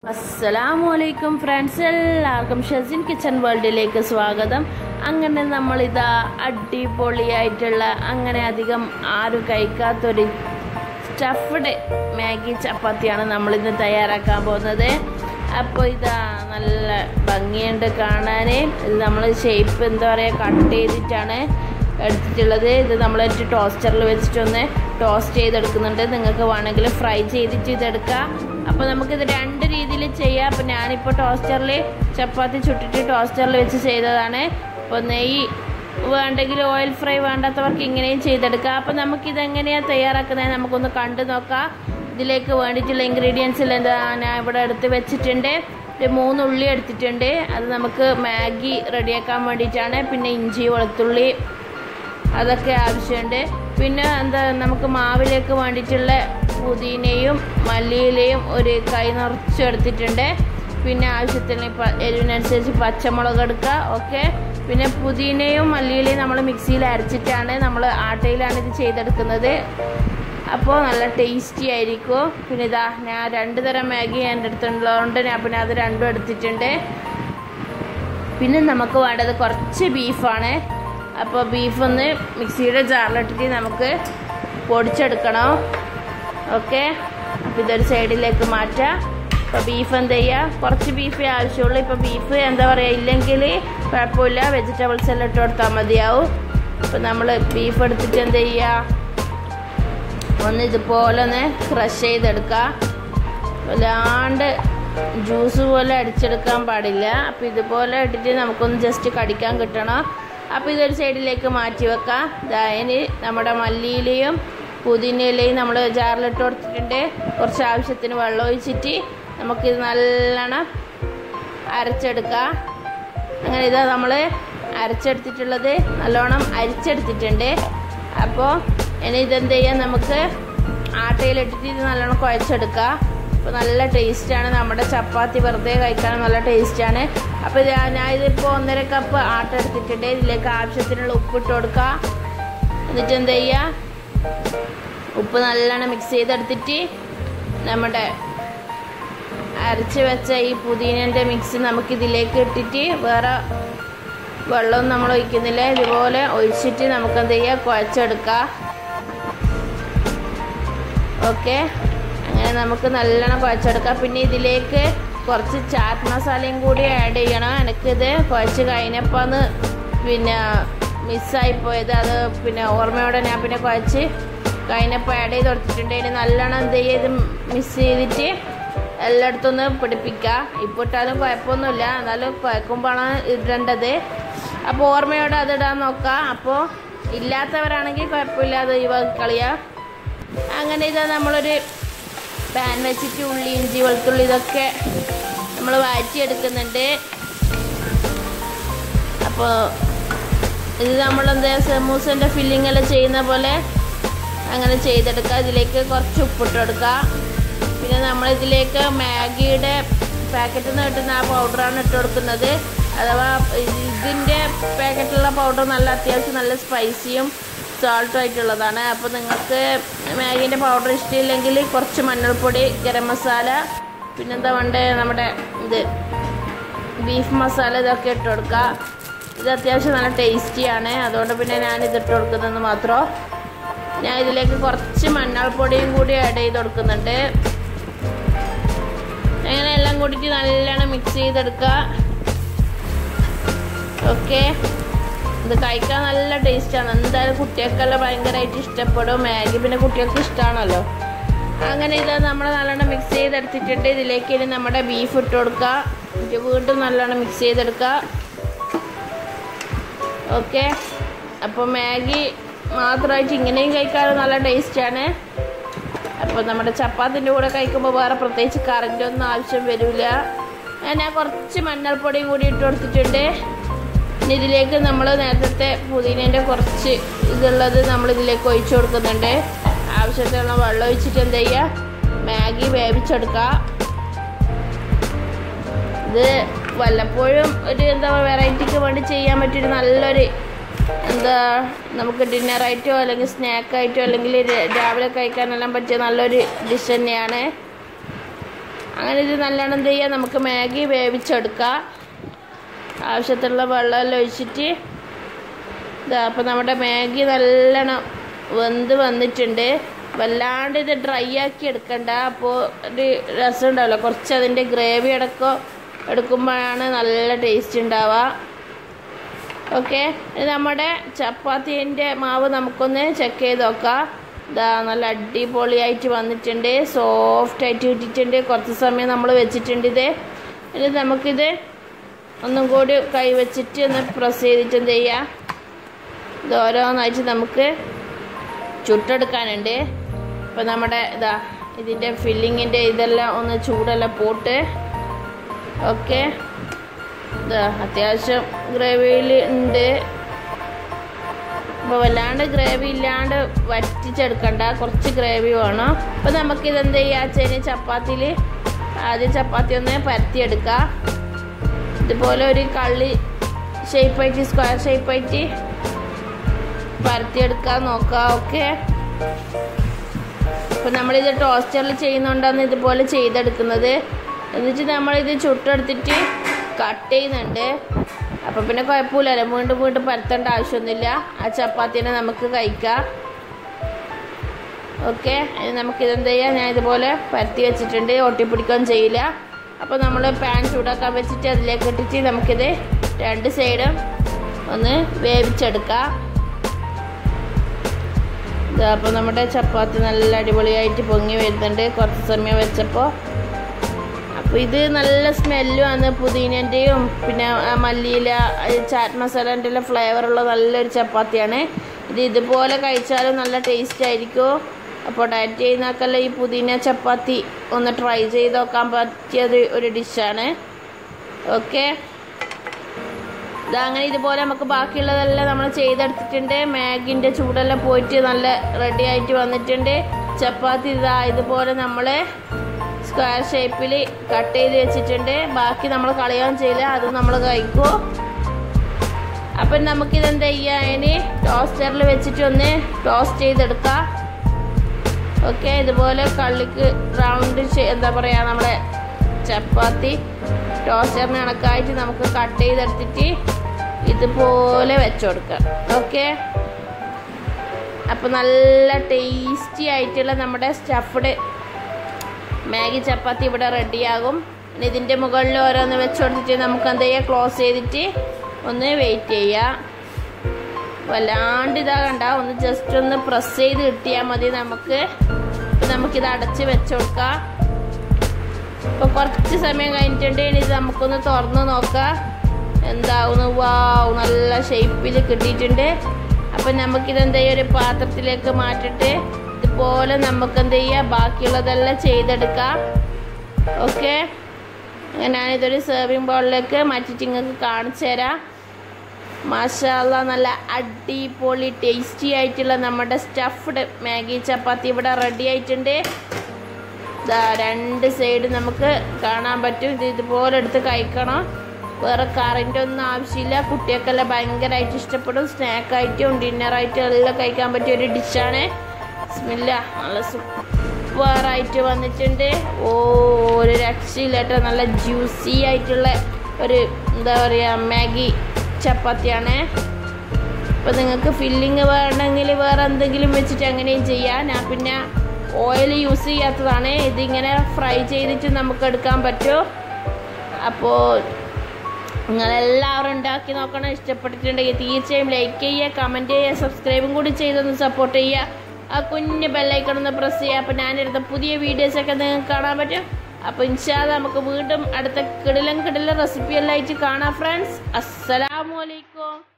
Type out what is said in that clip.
അസ്സലാമു അലൈക്കും ഫ്രണ്ട്സ് എല്ലാവർക്കും ഷസിൻ കിച്ചൺ വേൾഡിലേക്ക് സ്വാഗതം അങ്ങനെ നമ്മളിതാ അടിപൊളിയായിട്ടുള്ള അങ്ങനെ അധികം ആരും കഴിക്കാത്തൊരു സ്റ്റഫ്ഡ് മാഗി ചപ്പാത്തിയാണ് നമ്മളിന്ന് തയ്യാറാക്കാൻ പോകുന്നത് അപ്പോൾ ഇതാ നല്ല ഭംഗിയുണ്ട് കാണാൻ ഇത് നമ്മൾ ഷേപ്പ് എന്താ പറയുക കട്ട് ചെയ്തിട്ടാണ് എടുത്തിട്ടുള്ളത് ഇത് നമ്മൾ ടോസ്റ്ററിൽ വെച്ചിട്ടൊന്ന് ടോസ്റ്റ് ചെയ്തെടുക്കുന്നുണ്ട് നിങ്ങൾക്ക് വേണമെങ്കിൽ ഫ്രൈ ചെയ്തിട്ട് ഇതെടുക്കാം അപ്പോൾ നമുക്കിത് രണ്ട് രീതിയിൽ ചെയ്യാം അപ്പോൾ ഞാനിപ്പോൾ ടോസ്റ്ററിൽ ചപ്പാത്തി ചുട്ടിട്ട് ടോസ്റ്ററിൽ വെച്ച് ചെയ്തതാണ് അപ്പോൾ നെയ്യ് വേണ്ടെങ്കിൽ ഓയിൽ ഫ്രൈ വേണ്ടാത്തവർക്ക് ഇങ്ങനെയും ചെയ്തെടുക്കാം അപ്പോൾ നമുക്കിത് എങ്ങനെയാണ് തയ്യാറാക്കുന്നത് നമുക്കൊന്ന് കണ്ടു നോക്കാം ഇതിലേക്ക് വേണ്ടിയിട്ടുള്ള ഇൻഗ്രീഡിയൻസിൽ എന്താ ഞാൻ ഇവിടെ എടുത്ത് വെച്ചിട്ടുണ്ട് ഒരു മൂന്ന് ഉള്ളി എടുത്തിട്ടുണ്ട് അത് നമുക്ക് മാഗി റെഡിയാക്കാൻ വേണ്ടിയിട്ടാണ് പിന്നെ ഇഞ്ചി വെളുത്തുള്ളി അതൊക്കെ ആവശ്യമുണ്ട് പിന്നെ എന്താ നമുക്ക് മാവിലേക്ക് വേണ്ടിയിട്ടുള്ള പുതിനയും മല്ലിയിലയും ഒരു കൈ നിറച്ച് എടുത്തിട്ടുണ്ട് പിന്നെ ആവശ്യത്തിന് എരിവിനനുസരിച്ച് പച്ചമുളക് എടുക്കുക ഓക്കെ പിന്നെ പുതിനയും മല്ലിയിലയും നമ്മൾ മിക്സിയിൽ അരച്ചിട്ടാണ് നമ്മൾ ആട്ടയിലാണ് ഇത് ചെയ്തെടുക്കുന്നത് അപ്പോൾ നല്ല ടേസ്റ്റി ആയിരിക്കും പിന്നെ ഇതാ ഞാൻ രണ്ട് തരം മാഗി എൻ്റെ അടുത്തുള്ളതുകൊണ്ട് ഞാൻ പിന്നെ അത് രണ്ടും എടുത്തിട്ടുണ്ട് പിന്നെ നമുക്ക് വേണ്ടത് കുറച്ച് ബീഫാണ് അപ്പോൾ ബീഫ് ഒന്ന് മിക്സിയുടെ ജാറിലിട്ടിട്ട് നമുക്ക് പൊടിച്ചെടുക്കണം ഓക്കെ അപ്പോൾ ഇതൊരു സൈഡിലേക്ക് മാറ്റാം അപ്പോൾ ബീഫ് എന്ത് ചെയ്യുക കുറച്ച് ബീഫേ ആവശ്യമുള്ളൂ ഇപ്പോൾ ബീഫ് എന്താ പറയുക ഇല്ലെങ്കിൽ കുഴപ്പമില്ല വെജിറ്റബിൾസ് എല്ലാം ഇട്ട് കൊടുത്താൽ മതിയാവും അപ്പോൾ നമ്മൾ ബീഫ് എടുത്തിട്ട് എന്ത് ചെയ്യുക ഒന്ന് ഇതുപോലെ ഒന്ന് ക്രഷ് ചെയ്തെടുക്കുക വല്ലാണ്ട് ജ്യൂസ് പോലെ അടിച്ചെടുക്കാൻ പാടില്ല അപ്പോൾ ഇതുപോലെ ഇട്ടിട്ട് നമുക്കൊന്ന് ജസ്റ്റ് കടിക്കാൻ കിട്ടണം അപ്പോൾ ഇതൊരു സൈഡിലേക്ക് മാറ്റി വെക്കാം അതിന് നമ്മുടെ മല്ലിയിലയും പുതിനയിലയും നമ്മൾ ജാറിലിട്ട് കൊടുത്തിട്ടുണ്ട് കുറച്ച് ആവശ്യത്തിന് വെള്ളം ഒഴിച്ചിട്ട് നമുക്കിത് നല്ലോണം അരച്ചെടുക്കാം അങ്ങനെ ഇതാ നമ്മൾ അരച്ചെടുത്തിട്ടുള്ളത് നല്ലോണം അരിച്ചെടുത്തിട്ടുണ്ട് അപ്പോൾ ഇനി ഇതെന്ത് ചെയ്യാം നമുക്ക് ആട്ടയിലിട്ടിട്ട് ഇത് നല്ലോണം കുഴച്ചെടുക്കാം അപ്പോൾ നല്ല ടേസ്റ്റാണ് നമ്മുടെ ചപ്പാത്തി വെറുതെ കഴിക്കാൻ നല്ല ടേസ്റ്റാണ് അപ്പോൾ ഇത് ഞാൻ ഇതിപ്പോൾ ഒന്നര കപ്പ് ആട്ട എടുത്തിട്ടുണ്ട് ഇതിലേക്ക് ആവശ്യത്തിനുള്ള ഉപ്പിട്ട് കൊടുക്കുക എന്നിട്ട് എന്ത് ചെയ്യുക ഉപ്പ് നല്ലോണം മിക്സ് ചെയ്തെടുത്തിട്ട് നമ്മുടെ അരച്ച് വെച്ച ഈ പുതിനേൻ്റെ മിക്സ് നമുക്ക് ഇതിലേക്ക് ഇട്ടിട്ട് വേറെ വെള്ളമൊന്നും നമ്മൾ ഒഴിക്കുന്നില്ല ഇതുപോലെ ഒഴിച്ചിട്ട് നമുക്ക് എന്ത് ചെയ്യുക കുഴച്ചെടുക്കാം ഓക്കെ അങ്ങനെ നമുക്ക് നല്ലോണം കുഴച്ചെടുക്കാം പിന്നെ ഇതിലേക്ക് കുറച്ച് ചാറ്റ് മസാലയും കൂടി ആഡ് ചെയ്യണം എനിക്കിത് കുഴച്ച് കഴിഞ്ഞപ്പോന്ന് പിന്നെ മിസ്സായിപ്പോയത് അത് പിന്നെ ഓർമ്മയോടെ ഞാൻ പിന്നെ കുഴച്ച് കഴിഞ്ഞപ്പോൾ ആഡ് ചെയ്ത് കൊടുത്തിട്ടുണ്ട് ഇനി നല്ലോണം എന്ത് ചെയ്ത് മിക്സ് ചെയ്തിട്ട് എല്ലായിടത്തും ഒന്ന് പിടിപ്പിക്കുക ഇപ്പോൾ ഇട്ടാലും കുഴപ്പമൊന്നുമില്ല എന്നാലും കുഴക്കുമ്പോഴാണ് ഇടേണ്ടത് അപ്പോൾ ഓർമ്മയോടെ അത് ഇടാൻ നോക്കുക അപ്പോൾ ഇല്ലാത്തവരാണെങ്കിൽ കുഴപ്പമില്ല അത് ഇവ കളിയാ അങ്ങനെ ഇതാ നമ്മളൊരു പാൻ വെച്ചിട്ട് ഉള്ളി ഇഞ്ചി വെളുത്തുള്ളി ഇതൊക്കെ നമ്മൾ വാറ്റിയെടുക്കുന്നുണ്ട് അപ്പോൾ ഇത് നമ്മളെന്താ സമൂസൻ്റെ ഫില്ലിംഗ് എല്ലാം ചെയ്യുന്ന പോലെ അങ്ങനെ ചെയ്തെടുക്കുക ഇതിലേക്ക് കുറച്ച് ഉപ്പിട്ട് കൊടുക്കുക പിന്നെ നമ്മൾ ഇതിലേക്ക് മാഗിയുടെ പാക്കറ്റിൽ നിന്ന് കിട്ടുന്ന ആ പൗഡറാണ് ഇട്ട് കൊടുക്കുന്നത് അഥവാ ഇതിൻ്റെ പാക്കറ്റിലുള്ള പൗഡർ നല്ല അത്യാവശ്യം നല്ല സ്പൈസിയും സോൾട്ടും ആയിട്ടുള്ളതാണ് അപ്പോൾ നിങ്ങൾക്ക് മാഗീൻ്റെ പൗഡർ ഇഷ്ടമില്ലെങ്കിൽ കുറച്ച് മഞ്ഞൾപ്പൊടി ഗരം മസാല പിന്നെന്താ വേണ്ടേ നമ്മുടെ ഇത് ബീഫ് മസാല ഇതൊക്കെ ഇട്ട് കൊടുക്കുക ഇത് അത്യാവശ്യം നല്ല ടേസ്റ്റിയാണ് അതുകൊണ്ട് പിന്നെ ഞാൻ ഇത് ഇട്ട് കൊടുക്കുന്നതെന്ന് മാത്രം ഞാൻ ഇതിലേക്ക് കുറച്ച് മഞ്ഞൾപ്പൊടിയും കൂടി ആഡ് ചെയ്ത് കൊടുക്കുന്നുണ്ട് അങ്ങനെ എല്ലാം കൂടിയിട്ട് നല്ലോണം മിക്സ് ചെയ്തെടുക്കുക ഓക്കെ ഇത് കഴിക്കാൻ നല്ല ടേസ്റ്റാണ് എന്തായാലും കുട്ടികൾക്കെല്ലാം ഭയങ്കരമായിട്ട് ഇഷ്ടപ്പെടും മാഗി പിന്നെ കുട്ടികൾക്ക് ഇഷ്ടമാണല്ലോ അങ്ങനെ ഇത് നമ്മൾ നല്ലോണം മിക്സ് ചെയ്തെടുത്തിട്ടുണ്ട് ഇതിലേക്ക് ഇനി നമ്മുടെ ബീഫ് ഇട്ട് കൊടുക്കുക ഇത് വീണ്ടും നല്ലോണം മിക്സ് ചെയ്തെടുക്കുക ഓക്കെ അപ്പോൾ മാഗി മാത്രമായിട്ട് ഇങ്ങനെയും കഴിക്കാൻ നല്ല ടേസ്റ്റാണ് അപ്പോൾ നമ്മുടെ ചപ്പാത്തിൻ്റെ കൂടെ കഴിക്കുമ്പോൾ വേറെ പ്രത്യേകിച്ച് കറൻ്റെ ഒന്നും ആവശ്യം വരില്ല ഞാൻ കുറച്ച് മഞ്ഞൾപ്പൊടിയും കൂടി ഇട്ട് കൊടുത്തിട്ടുണ്ട് ഇനി ഇതിലേക്ക് നമ്മൾ നേരത്തെ പുതിനേൻ്റെ കുറച്ച് ഇതുള്ളത് നമ്മൾ ഇതിലേക്ക് ഒഴിച്ചു കൊടുക്കുന്നുണ്ട് ആവശ്യത്തിനുള്ള വെള്ളം ഒഴിച്ചിട്ട് എന്ത് ചെയ്യുക മാഗി വേവിച്ചെടുക്കുക ഇത് വല്ലപ്പോഴും ഒരു എന്താ വെറൈറ്റിക്ക് വേണ്ടി ചെയ്യാൻ പറ്റിയൊരു നല്ലൊരു എന്താ നമുക്ക് ഡിന്നറായിട്ടോ അല്ലെങ്കിൽ സ്നാക്കായിട്ടോ അല്ലെങ്കിൽ രാവിലെ കഴിക്കാനെല്ലാം പറ്റിയ നല്ലൊരു ഡിഷ് തന്നെയാണ് അങ്ങനെ ഇത് നല്ലോണം എന്ത് ചെയ്യുക നമുക്ക് മാഗി വേവിച്ചെടുക്കാം ആവശ്യത്തിലുള്ള വെള്ളമെല്ലാം ഒഴിച്ചിട്ട് ഇതാ അപ്പം നമ്മുടെ മാഗി നല്ലോണം വെന്ത് വന്നിട്ടുണ്ട് വല്ലാണ്ട് ഇത് ഡ്രൈ ആക്കി എടുക്കണ്ട അപ്പോൾ ഒരു രസം ഉണ്ടാവില്ല കുറച്ച് അതിൻ്റെ ഗ്രേവി അടക്കം എടുക്കുമ്പോഴാണ് നല്ല ടേസ്റ്റ് ഉണ്ടാവുക ഓക്കെ നമ്മുടെ ചപ്പാത്തീൻ്റെ മാവ് നമുക്കൊന്ന് ചെക്ക് ചെയ്ത് നോക്കാം ഇതാ നല്ല അടിപൊളിയായിട്ട് വന്നിട്ടുണ്ട് സോഫ്റ്റ് ആയിട്ട് കിട്ടിയിട്ടുണ്ട് കുറച്ച് സമയം നമ്മൾ വെച്ചിട്ടുണ്ട് ഇത് ഇനി നമുക്കിത് ഒന്നും കൂടി കൈ വെച്ചിട്ട് ഒന്ന് പ്രസ് ചെയ്തിട്ട് എന്ത് ചെയ്യുക ഇത് ഓരോന്നായിട്ട് നമുക്ക് ചുട്ടെടുക്കാനുണ്ട് ഇപ്പം നമ്മുടെ ഇതാ ഇതിൻ്റെ ഫില്ലിങ്ങിൻ്റെ ഇതെല്ലാം ഒന്ന് ചൂടെല്ലാം പോട്ട് ഓക്കെ ഇതാ അത്യാവശ്യം ഗ്രേവിയിൽ ഉണ്ട് അപ്പോൾ വല്ലാണ്ട് ഗ്രേവി ഇല്ലാണ്ട് വറ്റിച്ചെടുക്കണ്ട കുറച്ച് ഗ്രേവി വേണം അപ്പോൾ നമുക്കിത് എന്ത് ചെയ്യുക വെച്ചാൽ ചപ്പാത്തിയിൽ ആദ്യം ചപ്പാത്തി ഒന്ന് പരത്തിയെടുക്കുക ഇതുപോലെ ഒരു കള്ളി ഷേപ്പായിട്ട് സ്ക്വയർ ഷേപ്പായിട്ട് പരത്തിയെടുക്കാൻ നോക്കുക ഓക്കെ അപ്പോൾ നമ്മളിത് ടോസ്റ്ററിൽ ചെയ്യുന്നുണ്ടാന്ന് ഇതുപോലെ ചെയ്തെടുക്കുന്നത് എന്നിട്ട് നമ്മളിത് ചുട്ടെടുത്തിട്ട് കട്ട് ചെയ്യുന്നുണ്ട് അപ്പോൾ പിന്നെ കുഴപ്പമില്ലല്ലോ വീണ്ടും വീണ്ടും പരത്തേണ്ട ആവശ്യമൊന്നുമില്ല ആ ചപ്പാത്തിനെ നമുക്ക് കഴിക്കാം ഓക്കെ നമുക്ക് ഇതെന്ത് ചെയ്യാം ഞാൻ ഇതുപോലെ പരത്തി വെച്ചിട്ടുണ്ട് ഒട്ടിപ്പിടിക്കുകയും ചെയ്യില്ല അപ്പോൾ നമ്മൾ പാൻ ചൂടാക്കാൻ വെച്ചിട്ട് അതിലേക്ക് ഇട്ടിട്ട് നമുക്കിത് രണ്ട് സൈഡും ഒന്ന് വേവിച്ചെടുക്കാം ഇതാ അപ്പോൾ നമ്മുടെ ചപ്പാത്തി നല്ല അടിപൊളിയായിട്ട് പൊങ്ങി വരുന്നുണ്ട് കുറച്ച് സമയം വെച്ചപ്പോൾ അപ്പോൾ ഇത് നല്ല സ്മെല്ലുമാണ് പുതിനേൻ്റെയും പിന്നെ ആ മല്ലിയില ചാറ്റ് മസാലേൻ്റെ എല്ലാം ഫ്ലേവറുള്ള നല്ലൊരു ചപ്പാത്തിയാണ് ഇത് ഇതുപോലെ കഴിച്ചാലും നല്ല ടേസ്റ്റ് ആയിരിക്കും അപ്പോൾ ഡയറ്റ് ചെയ്യുന്നവർക്കെല്ലാം ഈ പുതിന ചപ്പാത്തി ഒന്ന് ട്രൈ ചെയ്ത് നോക്കാൻ പറ്റിയത് ഒരു ഡിഷാണ് ഓക്കെ ഇതങ്ങനെ ഇതുപോലെ നമുക്ക് ബാക്കിയുള്ളതെല്ലാം നമ്മൾ ചെയ്തെടുത്തിട്ടുണ്ട് മാഗിൻ്റെ ചൂടെല്ലാം പോയിട്ട് നല്ല റെഡി ആയിട്ട് വന്നിട്ടുണ്ട് ചപ്പാത്തി ഇതാ ഇതുപോലെ നമ്മൾ സ്ക്വയർ ഷേപ്പിൽ കട്ട് ചെയ്ത് വെച്ചിട്ടുണ്ട് ബാക്കി നമ്മൾ കളയാൻ ചെയ്യില്ല അത് നമ്മൾ കഴിക്കും അപ്പം നമുക്കിതെന്താ ചെയ്യുക അതിന് ടോസ്റ്ററിൽ വെച്ചിട്ട് ഒന്ന് ടോസ്റ്റ് ചെയ്തെടുക്കാം ഓക്കെ ഇതുപോലെ കള്ളിക്ക് റൗണ്ട് എന്താ പറയുക നമ്മളെ ചപ്പാത്തി ടോസ്റ്ററിന് കണക്കായിട്ട് നമുക്ക് കട്ട് ചെയ്തെടുത്തിട്ട് ഇതുപോലെ വെച്ചു കൊടുക്കാം ഓക്കെ അപ്പോൾ നല്ല ടേസ്റ്റി ആയിട്ടുള്ള നമ്മുടെ സ്റ്റഫ്ഡ് മാഗി ചപ്പാത്തി ഇവിടെ റെഡിയാകും ഇനി ഇതിൻ്റെ മുകളിൽ ഓരോന്ന് വെച്ച് കൊടുത്തിട്ട് നമുക്ക് എന്ത് ചെയ്യുക ക്ലോസ് ചെയ്തിട്ട് ഒന്ന് വെയിറ്റ് ചെയ്യുക വല്ലാണ്ട് ഇതാ കണ്ട ഒന്ന് ജസ്റ്റ് ഒന്ന് പ്രസ് ചെയ്ത് കിട്ടിയാൽ മതി നമുക്ക് നമുക്കിത് അടച്ച് വെച്ച് കൊടുക്കാം ഇപ്പോൾ കുറച്ച് സമയം കഴിഞ്ഞിട്ടുണ്ട് ഇനി ഇത് നമുക്കൊന്ന് തുറന്ന് നോക്കാം എന്താവുന്നു വാവ് നല്ല ഷേപ്പിൽ കിട്ടിയിട്ടുണ്ട് അപ്പം നമുക്കിത് എന്താ ചെയ്യുക ഒരു പാത്രത്തിലേക്ക് മാറ്റിട്ട് ഇതുപോലെ നമുക്ക് എന്ത് ചെയ്യുക ബാക്കിയുള്ളതെല്ലാം ചെയ്തെടുക്കാം ഓക്കെ ഞാനിതൊരു സെർവിങ് ബൗളിലേക്ക് മാറ്റിയിട്ട് നിങ്ങൾക്ക് കാണിച്ചു തരാം മാഷാല്ല നല്ല അടിപൊളി ടേസ്റ്റി ആയിട്ടുള്ള നമ്മുടെ സ്റ്റഫ്ഡ് മാഗി ചപ്പാത്തി ഇവിടെ റെഡി ആയിട്ടുണ്ട് ഇതാ രണ്ട് സൈഡ് നമുക്ക് കാണാൻ പറ്റും ഇത് ഇതുപോലെ എടുത്ത് കഴിക്കണം വേറെ കറിൻ്റെ ഒന്നും ആവശ്യമില്ല കുട്ടികൾക്കെല്ലാം ഭയങ്കരമായിട്ട് ഇഷ്ടപ്പെടും സ്നാക്കായിട്ടും ഡിന്നറായിട്ടും എല്ലാം കഴിക്കാൻ പറ്റിയ ഒരു ഡിഷാണ് സ്മില്ല നല്ല സൂപ്പറായിട്ട് വന്നിട്ടുണ്ട് ഓ ഒരു രക്ഷയില്ല കേട്ടോ നല്ല ജ്യൂസി ആയിട്ടുള്ള ഒരു എന്താ പറയുക മാഗി ചപ്പാത്തിയാണ് അപ്പോൾ നിങ്ങൾക്ക് ഫില്ലിങ് വേണമെങ്കിൽ വേറെ എന്തെങ്കിലും വെച്ചിട്ട് അങ്ങനെയും ചെയ്യാം ഞാൻ പിന്നെ ഓയിൽ യൂസ് ചെയ്യാത്തതാണ് ഇതിങ്ങനെ ഫ്രൈ ചെയ്തിട്ട് നമുക്ക് എടുക്കാൻ പറ്റും അപ്പോൾ നിങ്ങളെല്ലാവരും ഉണ്ടാക്കി നോക്കണം ഇഷ്ടപ്പെട്ടിട്ടുണ്ടെങ്കിൽ തീർച്ചയായും ലൈക്ക് ചെയ്യുക കമൻറ്റ് ചെയ്യുക സബ്സ്ക്രൈബും കൂടി ചെയ്തൊന്ന് സപ്പോർട്ട് ചെയ്യുക ആ കുഞ്ഞ് ബെല്ലൈക്കൺ ഒന്ന് പ്രസ് ചെയ്യുക അപ്പോൾ ഞാനെടുത്ത പുതിയ വീഡിയോസൊക്കെ നിങ്ങൾക്ക് കാണാൻ പറ്റും അപ്പോൾ ഇൻഷാല്ല നമുക്ക് വീണ്ടും അടുത്ത കിടിലം കിടിലം റെസിപ്പി എല്ലാം ആയിട്ട് കാണാം ഫ്രണ്ട്സ് അസ്സലാമലൈക്കും